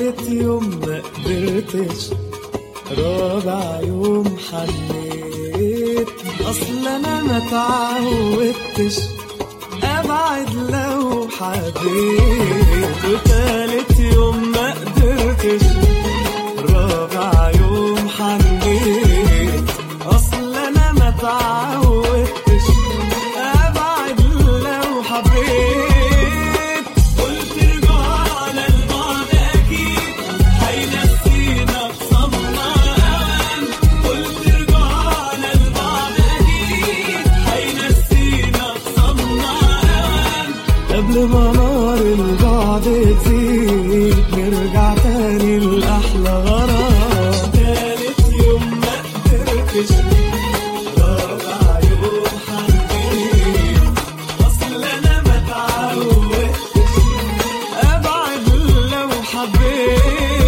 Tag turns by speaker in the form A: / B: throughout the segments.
A: تالت يوم ما قدرتش رابع يوم حنيت اصل انا ما تعودتش ابعد لو حبيت وتالت يوم ما قدرتش رابع يوم حنيت اصل انا ما تعودتش ابعد لو حبيت قلت رجعنا لبعض اكيد هينسينا بصمنا اوان قلت رجعنا لبعض اكيد هينسينا بصمنا اوان قبل ما نار البعد تزيد نرجع تاني لأحلى غرام تالت يوم ما قدرتش رابع يوم حنين أصل أنا ما تعودتش أبعد لو حبيت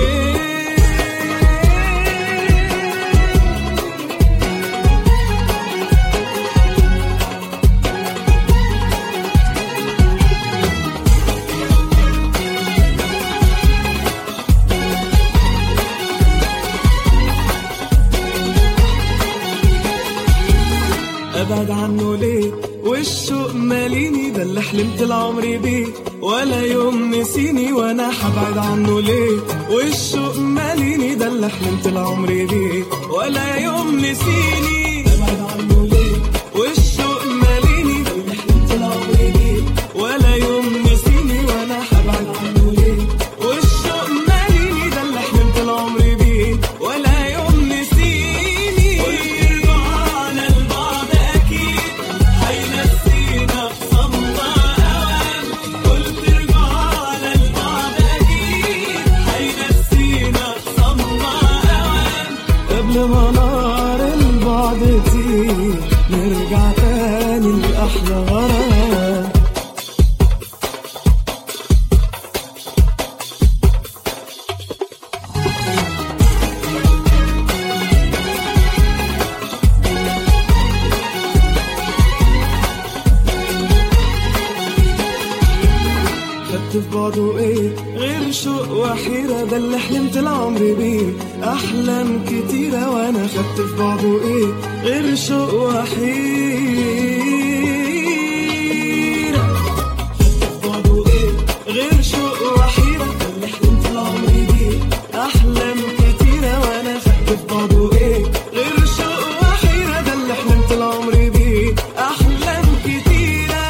A: ابعد عنه ليه والشوق ماليني ده اللي حلمت العمر بيه ولا يوم نسيني وانا حبعد عنه ليه والشوق ماليني ده اللي حلمت العمر بيه ولا يوم نسيني ابعد عنه ليه والشوق ماليني ده اللي حلمت العمر بيه ولا يوم نسيني وانا حبعد عنه ليه والشوق ماليني ده اللي حلمت العمر بيه ولا يوم نسيني قلت رجعنا لبعض اكيد هينسينا بصمنا اوان قلت رجعنا لبعض اكيد هينسينا بصمنا اوان قبل ما نار البعد تزيد نرجع تاني لأحلى غرام خدت في بعضه ايه غير شوق وحيرة ده اللي حلمت العمر بيه أحلام كتيرة وأنا خدت في بعضه ايه غير شوق وحيرة خدت في بعضه ايه غير شوق وحيرة ده اللي حلمت العمر بيه أحلام كتيرة وأنا خدت في بعضه ايه غير شوق وحيرة ده اللي حلمت العمر بيه أحلام كتيرة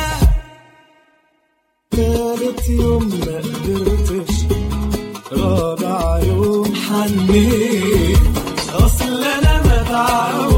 A: تالت يوم ما قدرتش رابع يوم حنيت اصل انا ما تعودتش